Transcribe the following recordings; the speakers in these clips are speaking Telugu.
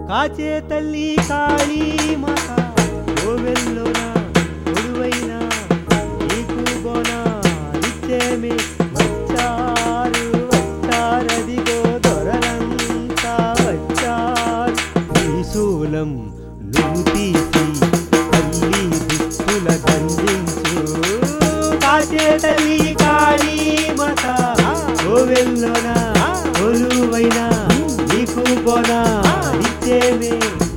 కాచే తల్లి కాళీ మాత కోవెల్లోన కొడువైన నీకు బోనా నిత్యమే వచ్చారు వచ్చారదిగో దొరలంతా వచ్చారు త్రిశూలం నువ్వు తీసి తల్లి దుస్తుల దండించు కాచే తల్లి కాళీ మాత కోవెల్లోన కొలువైన నీకు బోనా నిత్యమే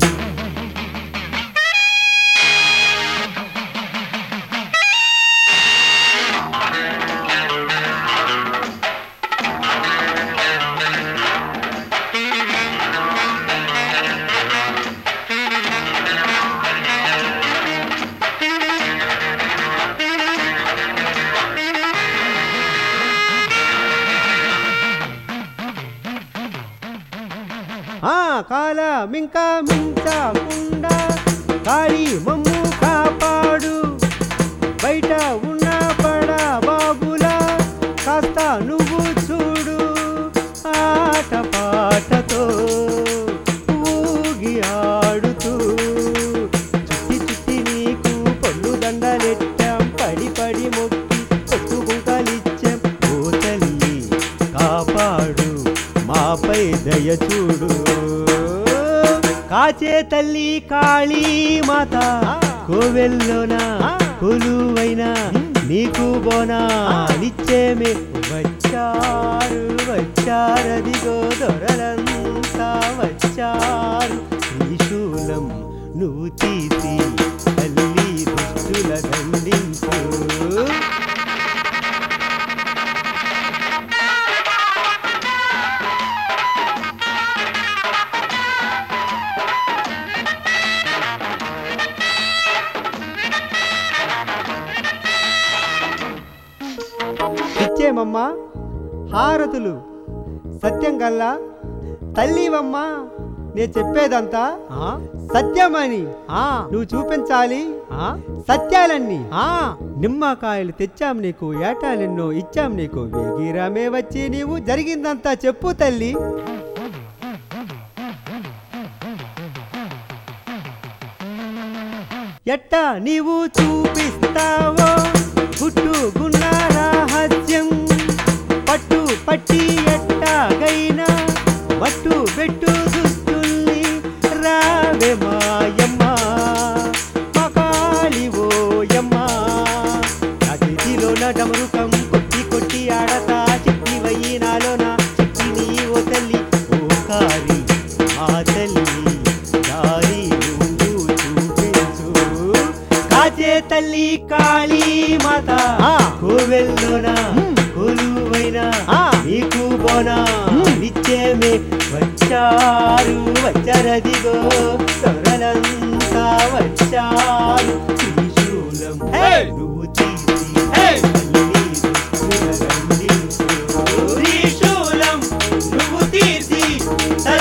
ఆ కాల మింకా మించకుండా కాళీ మమ్ము కాపాడు బయట ఉన్న పడా బాబులా కాస్త నువ్వు చూడు ఆట పాటతో ఊగి ఆడుతూ చుట్టి చుట్టి నీకు పళ్ళు దండలెట్టాం పడి పడి మొక్కి కొట్టు కుంకలిచ్చాం ఓ తల్లి కాపాడు మాపై దయ చూడు కాచే తల్లి కాళీ మాత కోవెల్లోన కొలువైన నీకు బోనా నిత్యమే వచ్చారు వచ్చారదిగో దొరలంతా వచ్చారు త్రిశూలం నువ్వు తీసి తల్లి దుష్టుల దండించు ఇచ్చేమమ్మా హారతులు సత్యం గల్లా తల్లివమ్మా నేను చెప్పేదంతా సత్యమని నువ్వు చూపించాలి సత్యాలన్నీ నిమ్మకాయలు తెచ్చాం నీకు ఏటాలెన్నో ఇచ్చాం నీకు వేగిరామే వచ్చి నీవు జరిగిందంతా చెప్పు తల్లి ఎట్టా నీవు చూపిస్తావో గుట్టుగున్న రహస్యం పట్టు పట్టి ఎట్టాగైనా మట్టు పెట్టు దుస్తుల్ని రావే మాయమ్మ మకాలి ఓయమ్మ నా చేతిలోన డమరుకం కొట్టి కొట్టి ఆడతా చెట్టి వయ్యి నాలోన చెట్టి నీ ఓ తల్లి ఓ కారి ఆ తల్లి దారి నువ్వు చూపించు కాచే తల్లి కాళీ మాత కోవెల్లోన కొలువైన నీకు బోనా నిత్యమే వచ్చారు వచ్చరదిగో సొరలంతా వచ్చారు త్రిశూలం నువ్వు తీసి తల్లి దుస్తుల దండించు. త్రిశూలం నువ్వు తీసి తల్లి